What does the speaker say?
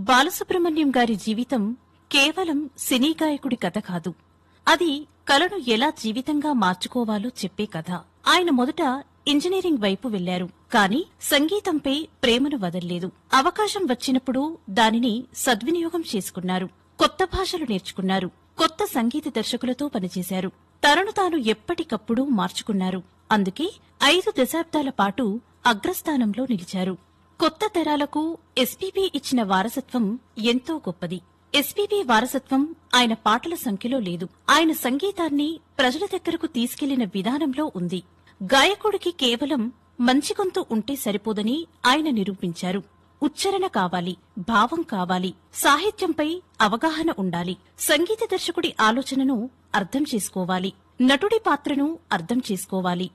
బాలసుబ్రహ్మణ్యం గారి జీవితం కేవలం సినీ గాయకుడి కథ కాదు అది కళను ఎలా జీవితంగా మార్చుకోవాలో చెప్పే కథ ఆయన మొదట ఇంజనీరింగ్ వైపు వెళ్లారు కానీ సంగీతంపై ప్రేమను వదల్లేదు అవకాశం వచ్చినప్పుడు దానిని సద్వినియోగం చేసుకున్నారు కొత్త భాషలు నేర్చుకున్నారు కొత్త సంగీత దర్శకులతో పనిచేశారు తనను తాను ఎప్పటికప్పుడు మార్చుకున్నారు అందుకే ఐదు దశాబ్దాల పాటు అగ్రస్థానంలో నిలిచారు కొత్త తరాలకు ఎస్పీబీ ఇచ్చిన వారసత్వం ఎంతో గొప్పది ఎస్పీబీ వారసత్వం ఆయన పాటల సంఖ్యలో లేదు ఆయన సంగీతాన్ని ప్రజల దగ్గరకు తీసుకెళ్లిన విధానంలో ఉంది గాయకుడికి కేవలం మంచి గొంతు ఉంటే సరిపోదని ఆయన నిరూపించారు ఉచ్చారణ కావాలి భావం కావాలి సాహిత్యంపై అవగాహన ఉండాలి సంగీత దర్శకుడి ఆలోచనను అర్థం చేసుకోవాలి నటుడి పాత్రను అర్థం చేసుకోవాలి